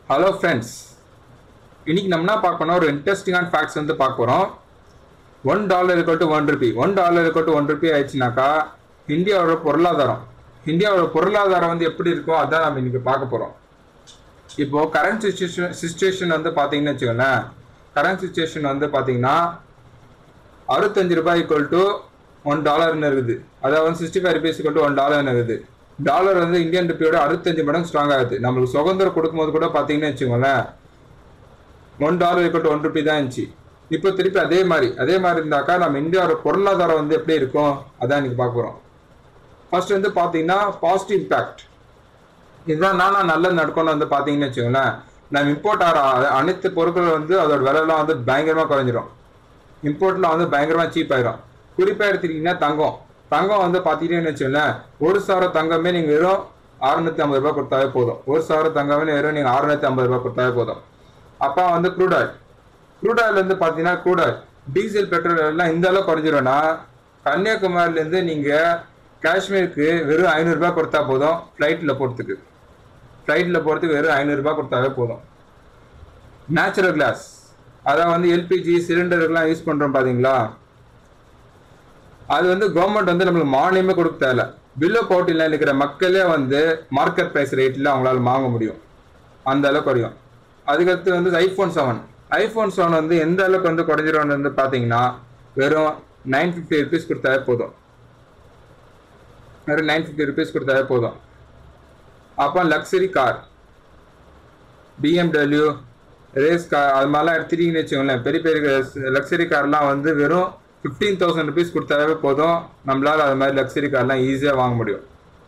hello friends இன்னைக்கு நம்ம என்ன பார்க்க போறோம் ஒரு இன்ட்ரெஸ்டிங்கான ஃபேக்ட்ஸ் வந்து பார்க்க போகிறோம் ஒன் டாலர் இருக்கல் to one rupee one dollar இருக்கல் டு ஒன் ருபி ஆயிடுச்சுனாக்கா இந்தியாவோட பொருளாதாரம் இந்தியாவோட பொருளாதாரம் வந்து எப்படி இருக்கோ அதான் நம்ம இன்னைக்கு பார்க்க போகிறோம் இப்போ கரண்ட் சுச்சுவேஷன் சுச்சுவேஷன் வந்து பார்த்தீங்கன்னு வச்சுக்கோங்களேன் கரண்ட் சுச்சுவேஷன் வந்து பார்த்தீங்கன்னா அறுபத்தஞ்சு ரூபாய் ஈக்குவல் டு ஒன் டாலர்னு இருக்குது அதாவது sixty five rupees equal to one டாலர்னு இருக்குது டாலர் வந்து இந்தியன் ருப்பியோட அறுபத்தஞ்சு மடங்கு ஸ்ட்ராங் ஆகுது நம்மளுக்கு சுதந்திரம் கொடுக்கும்போது கூட பார்த்தீங்கன்னு வச்சுக்கோங்களேன் one dollar equal to one rupee தான் இருந்துச்சு இப்போ திருப்பி அதே மாதிரி அதே மாதிரி இருந்தாக்கா நம்ம இந்தியாவோட பொருளாதாரம் வந்து எப்படி இருக்கும் அதான் இன்னைக்கு பார்க்க போகிறோம் ஃபர்ஸ்ட் வந்து பார்த்தீங்கன்னா பாசிட்டிவ் இம்பேக்ட் இதுதான் நானா நல்லது நடக்கும்னு வந்து பார்த்தீங்கன்னு வச்சுக்கோங்களேன் நம்ம இம்போர்ட் ஆகிற அ- அனைத்து பொருட்கள் வந்து அதோட விலைலாம் வந்து பயங்கரமாக குறைஞ்சிரும் இம்போர்ட்ல வந்து பயங்கரமாக சீப் ஆயிரும் குறிப்பாக எடுத்துக்கிட்டிங்கன்னா தங்கம் தங்கம் வந்து பார்த்துக்கிட்டேன்னு வச்சுக்கோங்களேன் ஒரு சவரம் தங்கமே நீங்கள் வெறும் அறுநூத்தி ஐம்பது ரூபாய் கொடுத்தாவே போதும் ஒரு சவரம் தங்கமே வெறும் நீங்கள் அறுநூத்தி ஐம்பது ரூபாய் கொடுத்தாவே போதும் அப்போ வந்து க்ரூட் ஆயில் க்ரூட் ஆயில் வந்து பார்த்தீங்கன்னா க்ரூட் ஆயில் டீசல் பெட்ரோல் எல்லாம் இந்த அளவு குறைஞ்சிரும்னா கன்னியாகுமரியிலேருந்து நீங்கள் காஷ்மீருக்கு வெறும் ஐநூறுரூபா கொடுத்தா போதும் ஃப்ளைட்டில் போகிறதுக்கு ஃப்ளைட்டில் போகிறதுக்கு வெறும் ஐநூறுரூபா கொடுத்தாவே போதும் நேச்சுரல் கிளாஸ் அதான் வந்து எல்பிஜி சிலிண்டருக்குலாம் யூஸ் பண்ணுறோம் பார்த்தீங்களா அது வந்து கவர்மெண்ட் வந்து நம்மளுக்கு மானியமே கொடுக்க தேவையில்ல பில்லோ போட்டியில் இருக்கிற மக்களே வந்து மார்க்கெட் ப்ரைஸ் ரேட்டில் அவங்களால வாங்க முடியும் அந்த அளவுக்கு குறையும் அதுக்கடுத்து வந்து ஐஃபோன் செவன் ஐஃபோன் செவன் வந்து எந்த அளவுக்கு வந்து குறைஞ்சிரும்னு வந்து பார்த்தீங்கன்னா வெறும் நைன் ஃபிஃப்டி ருபீஸ் கொடுத்தாவே போதும் வெறும் நைன் ஃபிஃப்டி ருபீஸ் கொடுத்தாவே போதும் அப்போ luxury car BMW race car அது மாதிரிலாம் எடுத்துட்டீங்கன்னு வச்சுக்கோங்களேன் பெரிய பெரிய லக்ஸரி கார்லாம் வந்து வெறும் ஃபிஃப்டீன் தௌசண்ட் ருபீஸ் கொடுத்தாவே போதும் நம்மளால அது மாதிரி லக்ஸரி கார்லாம் ஈஸியாக வாங்க முடியும்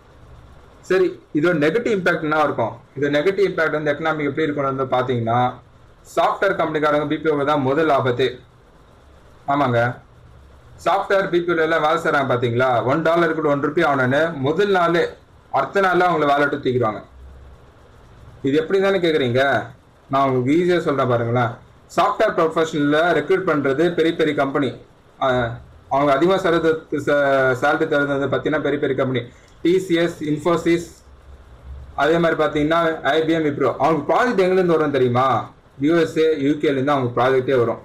சரி இதோட நெகட்டிவ் இம்பாக்ட் என்ன இருக்கும் இது நெகட்டிவ் இம்பாக்ட் வந்து எக்கனாமிக் எப்படி இருக்கும்னு வந்து பார்த்தீங்கன்னா சாஃப்ட்வேர் கம்பெனிக்காரங்க பிபிஓ தான் முதல் ஆபத்து ஆமாங்க சாஃப்ட்வேர் பிபிஓல எல்லாம் வேலை செய்கிறாங்க பார்த்தீங்களா ஒன் டாலர் கூட ஒன் ருபி ஆனோன்னு முதல் நாளே அடுத்த நாளில் அவங்கள வேலை விட்டு தூக்கிடுவாங்க இது எப்படி தானே கேட்குறீங்க நான் உங்களுக்கு ஈஸியாக சொல்கிறேன் பாருங்களேன் சாஃப்ட்வேர் ப்ரொஃபஷனில் ரெக்ரூட் பண்ணுறது பெரிய பெரிய கம்பெனி அவங்க அதிகமாக சரது சேலரி தருது வந்து பார்த்தீங்கன்னா பெரிய பெரிய கம்பெனி டிசிஎஸ் இன்ஃபோசிஸ் அதே மாதிரி பார்த்தீங்கன்னா ஐபிஎம் இப்ரோ அவங்க ப்ராஜெக்ட் எங்கேருந்து வரும் தெரியுமா யூஎஸ்ஏ யூகேலேருந்து அவங்க ப்ராஜெக்டே வரும்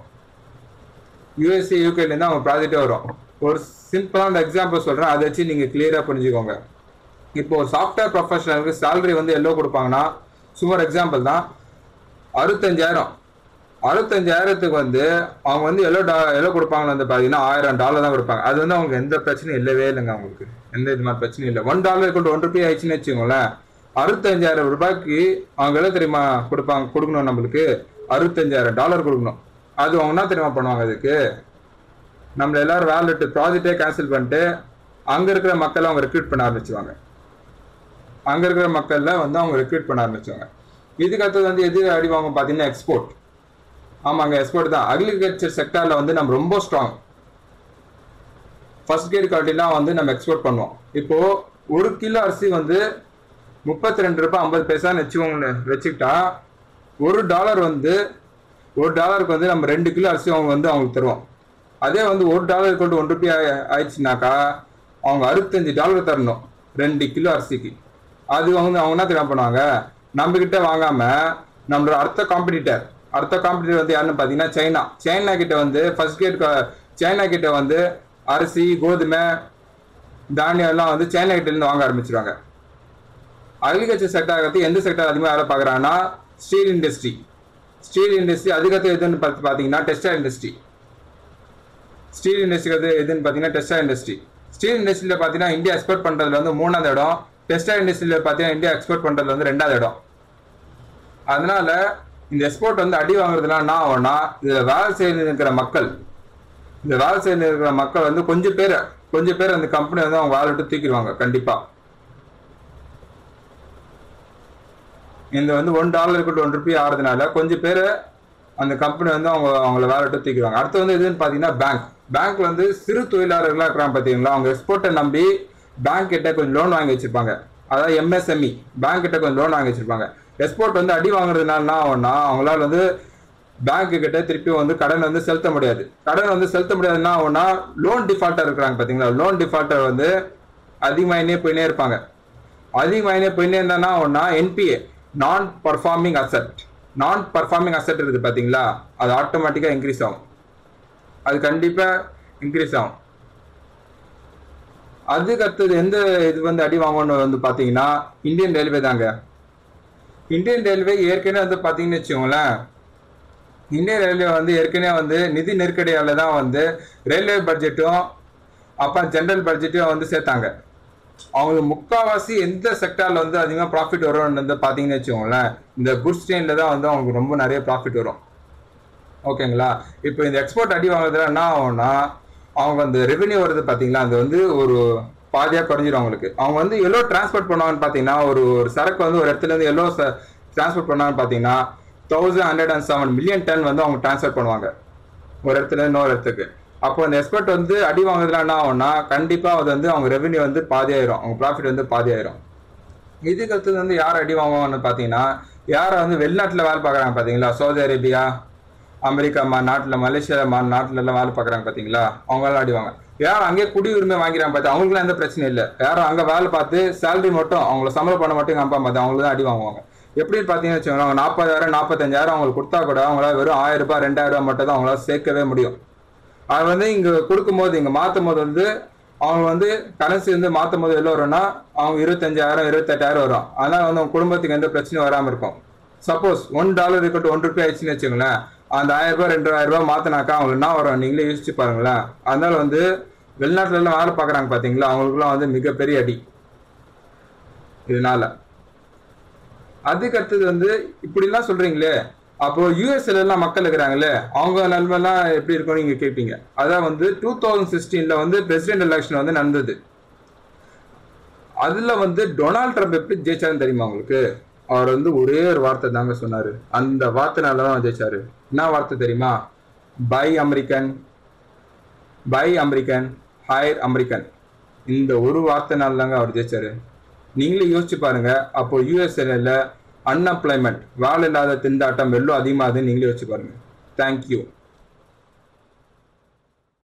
யூஎஸ்ஏ யூகேலேருந்து அவங்க ப்ராஜெக்டே வரும் ஒரு சிம்பிளான எக்ஸாம்பிள் சொல்கிறேன் அதை வச்சு நீங்கள் கிளியராக புரிஞ்சுக்கோங்க இப்போ ஒரு சாஃப்ட்வேர் ப்ரொஃபஷனலுக்கு salary வந்து எவ்வளோ கொடுப்பாங்கன்னா சுமார் எக்ஸாம்பிள் தான் அறுபத்தஞ்சாயிரம் அறுபத்தஞ்சாயிரத்துக்கு வந்து அவங்க வந்து எவ்வளோ டா எவ்வளோ கொடுப்பாங்கன்னு வந்து பார்த்தீங்கன்னா ஆயிரம் டாலர் தான் கொடுப்பாங்க அது வந்து அவங்க எந்த பிரச்சனையும் இல்லவே இல்லைங்க அவங்களுக்கு எந்த இது மாதிரி பிரச்சனையும் இல்லை ஒன் டாலர் கொண்டு ஒன் ருபி ஆயிடுச்சுன்னு வச்சுக்கோங்களேன் அறுபத்தஞ்சாயிரம் ரூபாய்க்கு அவங்க எவ்வளோ தெரியுமா கொடுப்பாங்க கொடுக்கணும் நம்மளுக்கு அறுபத்தஞ்சாயிரம் டாலர் கொடுக்கணும் அது அவங்க என்ன தெரியுமா பண்ணுவாங்க அதுக்கு நம்மள எல்லாரும் வேலை விட்டு ப்ராஜெக்டே கேன்சல் பண்ணிட்டு அங்கே இருக்கிற மக்களை அவங்க ரெக்ரூட் பண்ண ஆரம்பிச்சுவாங்க அங்கே இருக்கிற மக்கள்ல வந்து அவங்க ரெக்ரூட் பண்ண ஆரம்பிச்சாங்க இதுக்கு அடுத்தது வந்து எது அடி வாங்கும் பார்த்தீங்கன்னா எக்ஸ்போர்ட் ஆமாங்க எக்ஸ்போர்ட் தான் அக்ரிகல்ச்சர் செக்டாரில் வந்து நம்ம ரொம்ப ஸ்ட்ராங் ஃபர்ஸ்ட் கிரேட் குவாலிட்டிலாம் வந்து நம்ம எக்ஸ்போர்ட் பண்ணுவோம் இப்போ ஒரு கிலோ அரிசி வந்து முப்பத்தி ரெண்டு ரூபாய் ஐம்பது பைசான்னு வச்சுக்கோங்க வச்சுக்கிட்டா ஒரு டாலர் வந்து ஒரு டாலருக்கு வந்து நம்ம ரெண்டு கிலோ அரிசி அவங்க வந்து அவங்களுக்கு தருவோம் அதே வந்து ஒரு டாலர் கொண்டு ஒன் ருபி ஆயிடுச்சுனாக்கா அவங்க அறுபத்தஞ்சு டாலர் தரணும் ரெண்டு கிலோ அரிசிக்கு அது வந்து அவங்க என்ன தெரியும் பண்ணுவாங்க நம்ம கிட்ட வாங்காம நம்மளோட அடுத்த காம்படிட்டர் அடுத்த காம்படிட்டர் வந்து யாருன்னு பார்த்தீங்கன்னா சைனா சைனா கிட்ட வந்து ஃபர்ஸ்ட் கேட் சைனா கிட்ட வந்து அரிசி கோதுமை தானியம் எல்லாம் வந்து சைனா கிட்ட இருந்து வாங்க ஆரம்பிச்சிருவாங்க அக்ரிகல்ச்சர் செக்டார் வந்து எந்த செக்டார் அதிகமாக வேலை பார்க்குறாங்கன்னா ஸ்டீல் இண்டஸ்ட்ரி ஸ்டீல் இண்டஸ்ட்ரி அதுக்கடுத்து எதுன்னு பார்த்து பார்த்தீங்கன்னா டெக்ஸ்டைல் இண்டஸ்ட்ரி ஸ்டீல் இண்டஸ்ட்ரி வந்து எதுன்னு பார்த்தீங்கன்னா டெக்ஸ்டைல் இண்டஸ்ட்ரி ஸ்டீல் இண்டஸ்ட்ரியில் பார்த்தீங்கன்னா இந்தியா எக்ஸ்போர்ட் பண்ணுறதுல வந்து மூணாவது இடம் டெக்ஸ்டைல் இண்டஸ்ட்ரியில் பார்த்தீங்கன்னா இந்தியா எக்ஸ்போர்ட் பண்ணுறதுல வந்து ரெண்டாவது இடம் அதனால இந்த எக்ஸ்போர்ட் வந்து அடி வாங்குறதுலாம் என்ன ஆகும்னா இதில் வேலை செய்து இருக்கிற மக்கள் இந்த வேலை செய்து இருக்கிற மக்கள் வந்து கொஞ்சம் பேர் கொஞ்சம் பேர் அந்த கம்பெனி வந்து அவங்க வேலை விட்டு தூக்கிடுவாங்க கண்டிப்பாக இந்த வந்து ஒன் டாலர் இருக்கட்டும் ஒன் ருபி ஆகிறதுனால கொஞ்சம் பேர் அந்த கம்பெனி வந்து அவங்க அவங்கள வேலை விட்டு தூக்கிடுவாங்க அடுத்து வந்து எதுன்னு பார்த்தீங்கன்னா பேங்க் பேங்க் வந்து சிறு தொழிலாளர்களாக இருக்கிறாங்க பார்த்தீங்களா அவங்க எக்ஸ்போர்ட்டை நம்பி பேங்க் கிட்ட கொஞ்சம் லோன் வாங்கி வச்சிருப்பாங்க அதாவது எம்எஸ்எம்இ பேங்க் கிட்ட கொஞ்சம் லோன் வாங்கி வச்சிருப்பாங்க எக்ஸ்போர்ட் வந்து அடி வாங்குறதுனால என்ன ஆகும்னா அவங்களால வந்து பேங்க் கிட்ட திருப்பி வந்து கடன் வந்து செலுத்த முடியாது கடன் வந்து செலுத்த முடியாதுன்னா ஆகும்னா லோன் டிஃபால்ட்டர் இருக்கிறாங்க பார்த்தீங்களா லோன் டிஃபால்ட்டர் வந்து அதிகமாயினே போயினே இருப்பாங்க அதிகமாயினே போயினே இருந்தானா ஒன்னா NPA non performing asset non performing asset இருக்குது பார்த்தீங்களா அது ஆட்டோமேட்டிக்காக இன்க்ரீஸ் ஆகும் அது கண்டிப்பாக இன்க்ரீஸ் ஆகும் அதுக்கு அடுத்தது எந்த இது வந்து அடி வாங்கணும்னு வந்து பார்த்தீங்கன்னா இந்தியன் ரயில்வே தாங்க இந்தியன் ரயில்வே ஏற்கனவே வந்து பார்த்தீங்கன்னு வச்சுக்கோங்களேன் இந்தியன் ரயில்வே வந்து ஏற்கனவே வந்து நிதி நெருக்கடியால் தான் வந்து ரயில்வே பட்ஜெட்டும் அப்புறம் ஜென்ரல் பட்ஜெட்டையும் வந்து சேர்த்தாங்க அவங்களுக்கு முக்கால்வாசி எந்த செக்டாரில் வந்து அதிகமாக ப்ராஃபிட் வரும்னு வந்து பார்த்தீங்கன்னு வச்சுக்கோங்களேன் இந்த குட்ஸ் ட்ரெயினில் தான் வந்து அவங்களுக்கு ரொம்ப நிறைய ப்ராஃபிட் வரும் ஓகேங்களா இப்போ இந்த எக்ஸ்போர்ட் அடி வாங்குறதுல என்ன ஆகும்னா அவங்க அந்த ரெவென்யூ வருது பார்த்தீங்களா அது வந்து ஒரு பாதியாக குறைஞ்சிரும் அவங்களுக்கு அவங்க வந்து எவ்வளோ டிரான்ஸ்போர்ட் பண்ணுவாங்கன்னு பார்த்தீங்கன்னா ஒரு ஒரு சரக்கு வந்து ஒரு இடத்துல இருந்து எவ்வளோ டிரான்ஸ்போர்ட் பண்ணாங்கன்னு பார்த்தீங்கன்னா thousand hundred and seven million ton வந்து அவங்க டிரான்ஸ்ஃபர் பண்ணுவாங்க ஒரு இடத்துல இருந்து இன்னொரு இடத்துக்கு அப்போ அந்த எக்ஸ்போர்ட் வந்து அடி வாங்குறதுல என்ன ஆகும்னா கண்டிப்பாக அது வந்து அவங்க ரெவென்யூ வந்து பாதியாயிரும் அவங்க ப்ராஃபிட் வந்து பாதியாயிரும் இதுக்கு அடுத்தது வந்து யார் அடி வாங்குவாங்கன்னு பார்த்தீங்கன்னா யாரை வந்து வெளிநாட்டில் வேலை பார்க்குறாங்க பார்த்தீங்களா சவுதி அரேபியா அமெரிக்கா மா நாட்டில் மலேசியா மா நாட்டுல எல்லாம் வேலை பார்க்குறாங்க பார்த்தீங்களா அவங்களாம் அடிவாங்க யார் அங்கேயே குடியுரிமை வாங்கிறாங்க பார்த்து அவங்களுக்குலாம் எந்த பிரச்சனையும் இல்லை யாரும் அங்கே வேலை பார்த்து சேலரி மட்டும் அவங்கள சம்பளம் பண்ண மட்டும் காப்பா பார்த்து அவங்களுக்கு தான் அடி வாங்குவாங்க எப்படின்னு பார்த்தீங்கன்னு வச்சுக்கோங்க அவங்க நாற்பதாயிரம் நாற்பத்தஞ்சாயிரம் அவங்களுக்கு கொடுத்தா கூட அவங்களால வெறும் ஆயிரம் ரூபாய் ரெண்டாயிரம் ரூபாய் மட்டும் தான் அவங்களால சேர்க்கவே முடியும் அது வந்து இங்கே கொடுக்கும்போது இங்கே மாற்றும் போது வந்து அவங்க வந்து கரன்சி வந்து மாற்றும் போது எவ்வளோ வரும்னா அவங்க இருபத்தஞ்சாயிரம் இருபத்தெட்டாயிரம் வரும் அதனால் வந்து அவங்க குடும்பத்துக்கு எந்த பிரச்சனையும் வராமல் இருக்கும் சப்போஸ் ஒன் டாலர் இருக்கட்டும் ஒன் ருபி ஆயிடுச்சுன்னு வச்சுங்களேன் அந்த ஆயிரம் ரூபாய் ரெண்டு ஆயிரம் ரூபாய் மாற்றினாக்கா அவங்களுக்கு என்ன வரும் நீங்களே யோசிச்சு பாருங்களேன் அதனால வந்து வெளிநாட்டுல எல்லாம் வேலை பார்க்குறாங்க பார்த்தீங்களா அவங்களுக்குலாம் வந்து மிகப்பெரிய அடி இதனால அதுக்கு அடுத்தது வந்து இப்படிலாம் சொல்றீங்களே அப்போ யூஎஸ்ல எல்லாம் மக்கள் இருக்கிறாங்களே அவங்க நிலைமைலாம் எப்படி இருக்கும்னு நீங்க கேட்பீங்க அதான் வந்து டூ தௌசண்ட் சிக்ஸ்டீன்ல வந்து பிரசிடென்ட் எலெக்ஷன் வந்து நடந்தது அதுல வந்து டொனால்ட் ட்ரம்ப் எப்படி ஜெயிச்சாருன்னு தெரியுமா உங்களுக்கு அவர் வந்து ஒரே ஒரு வார்த்தை தாங்க சொன்னாரு அந்த வார்த்தைனால தான் ஜெயிச்சாரு என்ன வார்த்தை தெரியுமா buy American buy American hire American இந்த ஒரு வார்த்தைனால தாங்க அவர் ஜெயிச்சாரு நீங்களே யோசிச்சு பாருங்க அப்போ யூஎஸ்ஏல அன்எம்ப்ளாய்மெண்ட் வேலை இல்லாத திண்டாட்டம் எவ்வளோ அதிகமாகுதுன்னு நீங்களே யோசிச்சு பாருங்க தேங்க்யூ